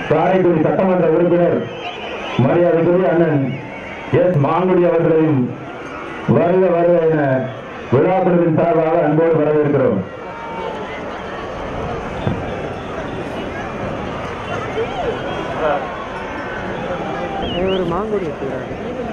காரைக்குடி சட்டமன்ற உறுப்பினர் மரியாதைக்குரிய அண்ணன் எஸ் மாங்குடி அவர்களையும் வருக வருக என விழாக்குழுவின் சார்பாக அன்போடு வரவேற்கிறோம் ஒரு மாங்கொடி எடுத்துக்கிறாங்க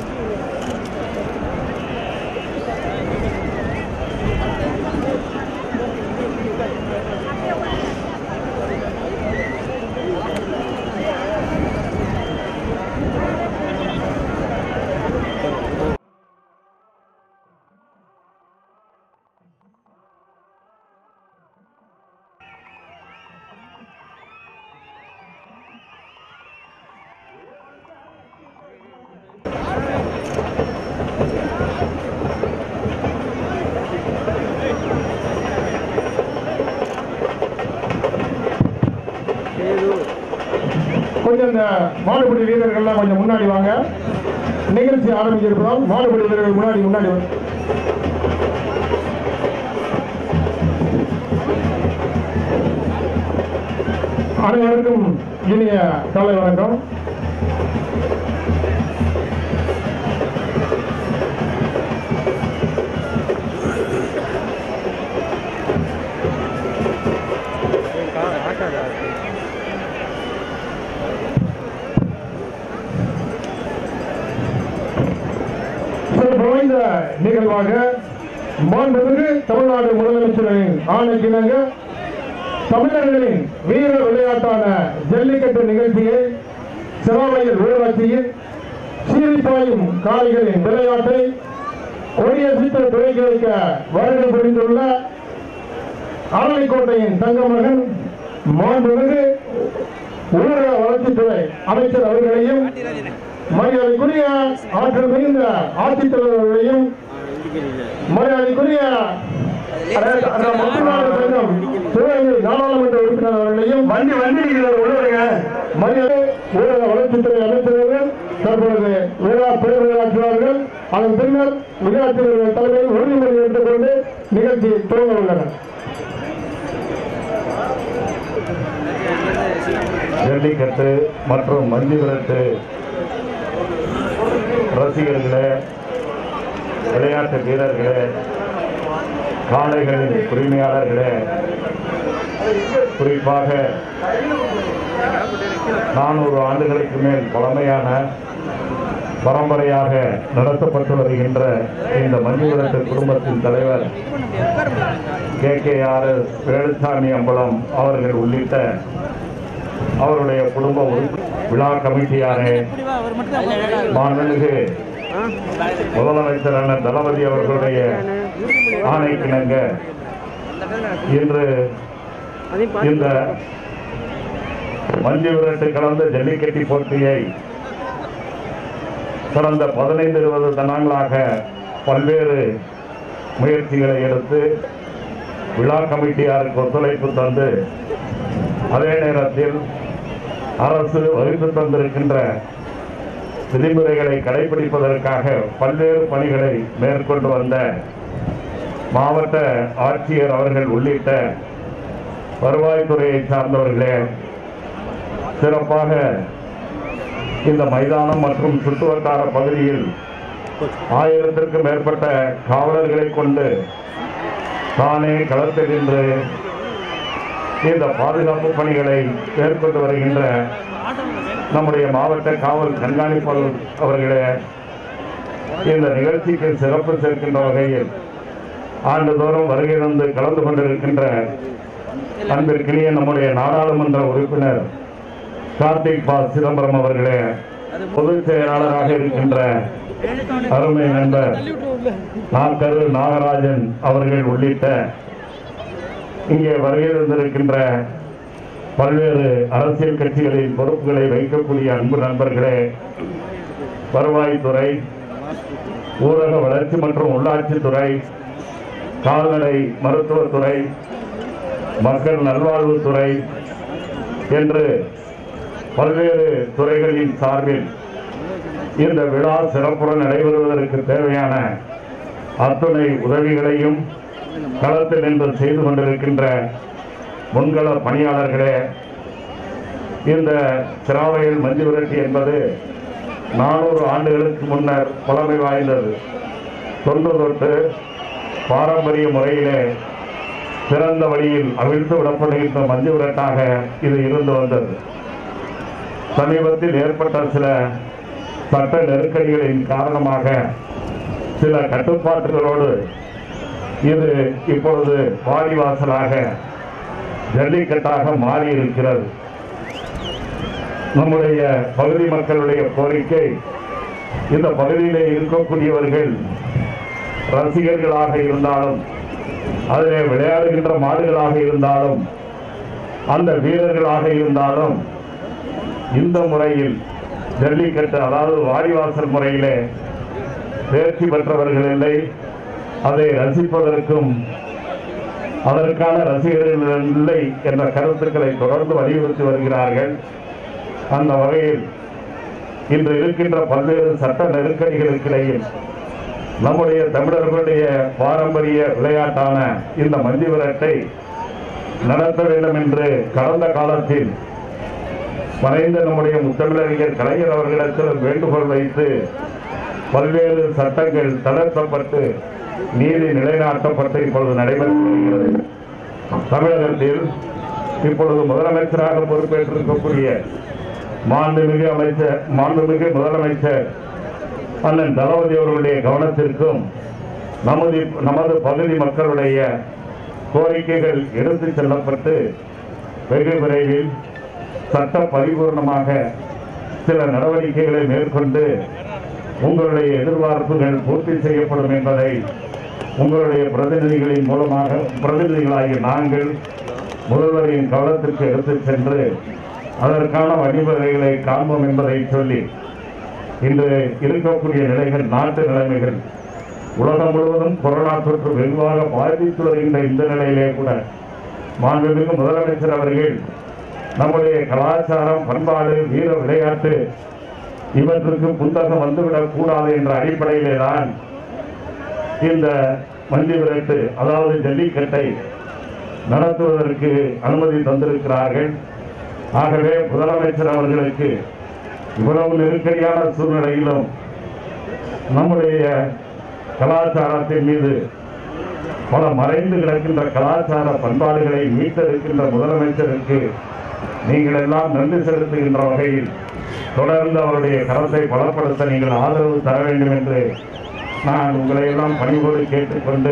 கொஞ்சம் இந்த மாடுபிடி வீரர்கள்லாம் கொஞ்சம் முன்னாடி வாங்க நிகழ்ச்சி ஆரம்பிச்சிருப்பதால் மாடுபிடி வீரர்கள் முன்னாடி முன்னாடி வாங்க. அனைவருக்கும் இனிய காலை வணக்கம் ஆட்டாடா சிறப்பு வாய்ந்த நிகழ்வாக மாண்புமிகு தமிழ்நாடு முதலமைச்சரின் ஆணைக்கிணங்க தமிழர்களின் வீர விளையாட்டான ஜல்லிக்கட்டு நிகழ்ச்சியை சிறாமையில் ஊராட்சியில் சீரிப்பாயும் காளைகளின் விளையாட்டை கொடியசித்த துறைக்கு வைக்க வருகை புரிந்துள்ள அரளிக்கோட்டையின் தங்கமகன் மாண்புமிகு ஊரக வளர்ச்சித்துறை அமைச்சர் அவர்களையும் மரியாதைக்குரிய ஆற்றல் மிகுந்த ஆட்சித்தலைவர்களையும் மரியாதைக்குரிய அந்த மக்களாட்சி சங்கம் சிவகங்கை நாடாளுமன்ற உறுப்பினர் அவர்களையும் வண்டி வண்டி உள்ளவருங்க மரியாதை ஊரக வளர்ச்சித்துறை அமைச்சர்கள் தற்பொழுது விழா பேரூராட்சியாளர்கள் அதன் பின்னர் விளையாட்டுகள் தலைமையில் உறுதிமொழி எடுத்துக்கொண்டு நிகழ்ச்சி துவங்க உள்ளனர் ஜல்லிக்கட்டு மற்றும் மஞ்சு விரட்டு ரசிகர்களே விளையாட்டு வீரர்களே காளைகளின் உரிமையாளர்களே குறிப்பாக நானூறு ஆண்டுகளுக்கு மேல் பழமையான பரம்பரையாக நடத்தப்பட்டு வருகின்ற இந்த மஞ்சு விரட்டு குடும்பத்தின் தலைவர் K K R S Velusamy Ambalam அவர்கள் உள்ளிட்ட அவருடைய குடும்ப உறுப்பி- விழா கமிட்டியாரே மாண்புமிகு முதலமைச்சரான தளபதி அவர்களுடைய ஆணைக்கிணங்க இன்று இந்த மஞ்சு விரட்டு கலந்த ஜல்லிக்கட்டு போட்டியை கடந்த பதினைந்து இருபது தினங்களாக பல்வேறு முயற்சிகளை எடுத்து விழா கமிட்டியாருக்கு ஒத்துழைப்பு தந்து அதே நேரத்தில் அரசு வகுத்து தந்திருக்கின்ற விதிமுறைகளை கடைபிடிப்பதற்காக பல்வேறு பணிகளை மேற்கொண்டு வந்த மாவட்ட ஆட்சியர் அவர்கள் உள்ளிட்ட வருவாய்த்துறையை சார்ந்தவர்களே சிறப்பாக இந்த மைதானம் மற்றும் சுற்றுவட்டார பகுதியில் ஆயிரத்திற்கும் மேற்பட்ட காவலர்களை கொண்டு தானே களத்தில் நின்று இந்த பாதுகாப்பு பணிகளை மேற்கொண்டு வருகின்ற நம்முடைய மாவட்ட காவல் கண்காணிப்பாளர் அவர்களே இந்த நிகழ்ச்சிக்கு சிறப்பு சேர்க்கின்ற வகையில் ஆண்டுதோறும் வருகை தந்து கலந்து கொண்டிருக்கின்ற அன்பிற்கினிய நம்முடைய நாடாளுமன்ற உறுப்பினர் கார்த்திக் பா சிதம்பரம் அவர்களே பொதுச் செயலாளராக இருக்கின்ற அருமை நண்பர் நாக்கரு நாகராஜன் அவர்கள் உள்ளிட்ட இங்கே வருகை தந்திருக்கின்ற பல்வேறு அரசியல் கட்சிகளின் பொறுப்புகளை வைக்கக்கூடிய அன்பு நண்பர்களே வருவாய்த்துறை ஊரக வளர்ச்சி மற்றும் உள்ளாட்சித்துறை கால்நடை மருத்துவத்துறை மக்கள் நல்வாழ்வுத்துறை என்று பல்வேறு துறைகளின் சார்பில் இந்த விழா சிறப்புடன் நடைபெறுவதற்கு தேவையான அத்துணை உதவிகளையும் களத்தில் நின்று செய்து கொண்டிருக்கின்ற முன்கள பணியாளர்களே இந்த சிராவையில் மஞ்சு விரட்டி என்பது நானூறு ஆண்டுகளுக்கு முன்னர் பழமை வாய்ந்தது தொன்று தொட்டு பாரம்பரிய முறையிலே சிறந்த வழியில் அவிழ்த்து விடப்படுகின்ற மஞ்சு விரட்டாக இது இருந்து வந்தது சமீபத்தில் ஏற்பட்ட சில சட்ட நெருக்கடிகளின் காரணமாக சில கட்டுப்பாட்டுகளோடு இது இப்பொழுது வாடிவாசலாக ஜல்லிக்கட்டாக மாறி இருக்கிறது நம்முடைய பகுதி மக்களுடைய கோரிக்கை இந்த பகுதியிலே இருக்கக்கூடியவர்கள் ரசிகர்களாக இருந்தாலும் அதிலே விளையாடுகின்ற மாடுகளாக இருந்தாலும் அந்த வீரர்களாக இருந்தாலும் இந்த முறையில் ஜல்லிக்கட்டு அதாவது வாடிவாசல் முறையிலே தேர்ச்சி பெற்றவர்கள் இல்லை அதை ரசிப்பதற்கும் அதற்கான ரசிகர்கள் இல்லை என்ற கருத்துக்களை தொடர்ந்து வலியுறுத்தி வருகிறார்கள் அந்த வகையில் இன்று இருக்கின்ற பல்வேறு சட்ட நெருக்கடிகளுக்கு இடையில் நம்முடைய தமிழர்களுடைய பாரம்பரிய விளையாட்டான இந்த மஞ்சு விரட்டை நடத்த வேண்டும் என்று கடந்த காலத்தில் மறைந்த நம்முடைய முத்தமிழறிஞர் கலைஞர் அவர்களிடத்தில் வேண்டுகோள் வைத்து பல்வேறு சட்டங்கள் தளர்த்தப்பட்டு நீதி நிலைநாட்டப்பட்டு இப்பொழுது நடைபெற்று வருகிறது தமிழகத்தில் இப்பொழுது முதலமைச்சராக பொறுப்பேற்றிருக்கக்கூடிய மாண்புமிகு அமைச்சர் மாண்புமிகு முதலமைச்சர் அண்ணன் தளபதி அவர்களுடைய கவனத்திற்கும் நமது நமது பகுதி மக்களுடைய கோரிக்கைகள் எடுத்துச் செல்லப்பட்டு வெகு விரைவில் சட்ட பரிபூர்ணமாக சில நடவடிக்கைகளை மேற்கொண்டு உங்களுடைய எதிர்பார்ப்புகள் பூர்த்தி செய்யப்படும் என்பதை உங்களுடைய பிரதிநிதிகளின் மூலமாக பிரதிநிதிகளாகிய நாங்கள் முதல்வரின் கவனத்திற்கு எடுத்துச் சென்று அதற்கான வழிமுறைகளை காண்போம் என்பதை சொல்லி இன்று இருக்கக்கூடிய நிலைகள் நாட்டு நிலைமைகள் உலகம் முழுவதும் கொரோனா தொற்று வெகுவாக பாதித்து வருகின்ற இந்த நிலையிலே கூட மாண்புமிகு முதலமைச்சர் அவர்கள் நம்முடைய கலாச்சாரம் பண்பாடு வீர விளையாட்டு இவற்றுக்கு புத்தகம் வந்துவிடக் கூடாது என்ற அடிப்படையிலே தான் இந்த மஞ்சு விரட்டு அதாவது ஜல்லிக்கட்டை நடத்துவதற்கு அனுமதி தந்திருக்கிறார்கள் ஆகவே முதலமைச்சர் அவர்களுக்கு இவ்வளவு நெருக்கடியான சூழ்நிலையிலும் நம்முடைய கலாச்சாரத்தின் மீது பல மறைந்து கிடக்கின்ற கலாச்சார பண்பாடுகளை மீட்டெடுக்கின்ற முதலமைச்சருக்கு நீங்கள் எல்லாம் நன்றி செலுத்துகின்ற வகையில் தொடர்ந்து அவருடைய கரத்தை பலப்படுத்த நீங்கள் ஆதரவு தர வேண்டும் என்று நான் உங்களை எல்லாம் பணிவோடு கேட்டுக்கொண்டு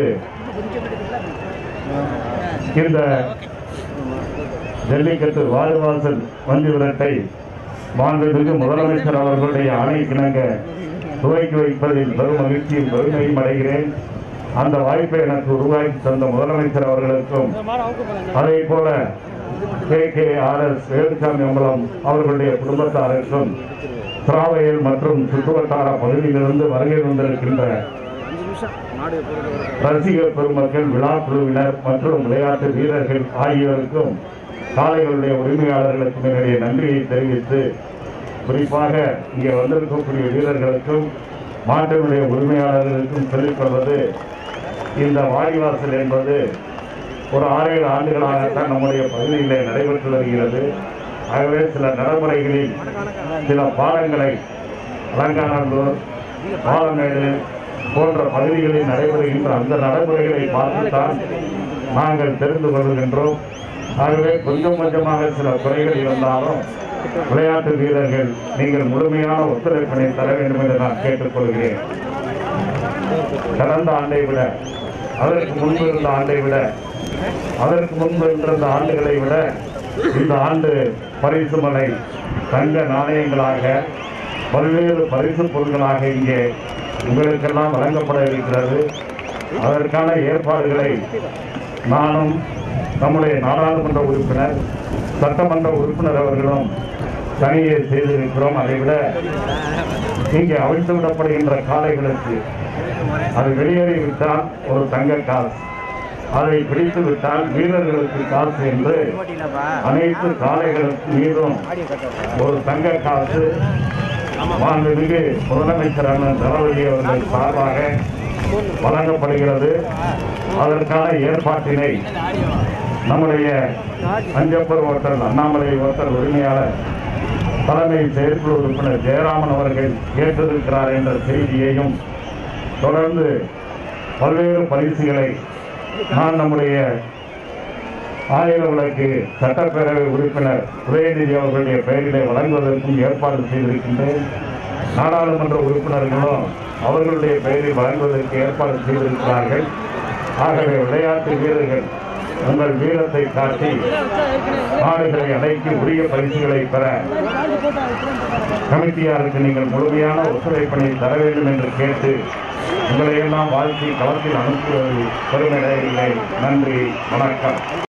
இந்த ஜல்லிக்கட்டு வாழுவாசல் வண்டி விரட்டை மாண்புமிகு முதலமைச்சர் அவர்களுடைய ஆணைக்கிணங்க துவக்கி வைப்பதில் பெரும் மகிழ்ச்சியும் பெருமையும் அடைகிறேன் அந்த வாய்ப்பை எனக்கு உருவாக்கி தந்த முதலமைச்சர் அவர்களுக்கும் அதே போல K K R S Velusamy Ambalam அவர்களுடைய குடும்பத்தாருக்கும் திராவையில் மற்றும் சுற்றுவட்டார பகுதியிலிருந்து வருகை வந்திருக்கின்ற ரசிகர் பெருமக்கள் விழா குழுவினர் மற்றும் விளையாட்டு வீரர்கள் ஆகியோருக்கும் காளைகளுடைய உரிமையாளர்களுக்கும் என்னுடைய நன்றியை தெரிவித்து குறிப்பாக இங்கே வந்திருக்கக்கூடிய வீரர்களுக்கும் மாட்டினுடைய உரிமையாளர்களுக்கும் சொல்லிக் கொள்வது இந்த வாடிவாசல் என்பது ஒரு ஆறு ஏழு ஆண்டுகளாகத்தான் நம்முடைய பகுதியிலே நடைபெற்று வருகிறது ஆகவே சில நடைமுறைகளில் சில பாடங்களை அலங்காநல்லூர் பாலமேடு போன்ற பகுதிகளில் நடைபெறுகின்ற அந்த நடைமுறைகளை பார்த்துத்தான் நாங்கள் தெரிந்து கொள்கின்றோம் ஆகவே கொஞ்சம் கொஞ்சமாக சில குறைகள் இருந்தாலும் விளையாட்டு வீரர்கள் நீங்கள் முழுமையான ஒத்துழைப்பினை தர வேண்டும் என்று நான் கேட்டுக்கொள்கிறேன் கடந்த ஆண்டை விட அதற்கு முன்பு இருந்த ஆண்டை விட அதற்கு முன்பு இருந்த ஆண்டுகளை விட இந்த ஆண்டு பரிசு மலை தங்க நாணயங்களாக பல்வேறு பரிசு பொருட்களாக இங்கே உங்களுக்கெல்லாம் வழங்கப்பட இருக்கிறது அதற்கான ஏற்பாடுகளை நானும் நம்முடைய நாடாளுமன்ற உறுப்பினர் சட்டமன்ற உறுப்பினர் அவர்களும் தனியே செய்திருக்கிறோம் அதை விட இங்கே அவிழ்த்து விடப்படுகின்ற காளைகளுக்கு அது வெளியேறிவிட்டால் ஒரு தங்க காசு அதை பிடித்து விட்டால் வீரர்களுக்கு காசு என்று அனைத்து காளைகளுக்கு மீதும் ஒரு தங்க காசு மாண்புமிகு முதலமைச்சர் அண்ணன் தளபதி அவர்கள் சார்பாக வழங்கப்படுகிறது அதற்கான ஏற்பாட்டினை நம்முடைய அஞ்சப்பர் ஹோட்டல் அண்ணாமலை ஹோட்டல் உரிமையாளர் தலைமை செயற்குழு உறுப்பினர் ஜெயராமன் அவர்கள் ஏற்றிருக்கிறார் என்ற செய்தியையும் தொடர்ந்து பல்வேறு பரிசுகளை நான் நம்முடைய ஆயிரம் விளக்கு சட்டப்பேரவை உறுப்பினர் உதயநிதி அவர்களுடைய பெயரிலே வழங்குவதற்கும் ஏற்பாடு செய்திருக்கின்றேன் நாடாளுமன்ற உறுப்பினர்களும் அவர்களுடைய பெயரில் வழங்குவதற்கு ஏற்பாடு செய்திருக்கிறார்கள் ஆகவே விளையாட்டு வீரர்கள் உங்கள் வீரத்தை காட்டி நாடுகளை அடக்கி உரிய பரிசுகளை பெற கமிட்டியாருக்கு நீங்கள் முழுமையான ஒத்துழைப்பினை தர வேண்டும் என்று கேட்டு உங்களை எல்லாம் வாழ்த்தி களத்தில் அனுப்புவது பெருமையில்லை நன்றி வணக்கம்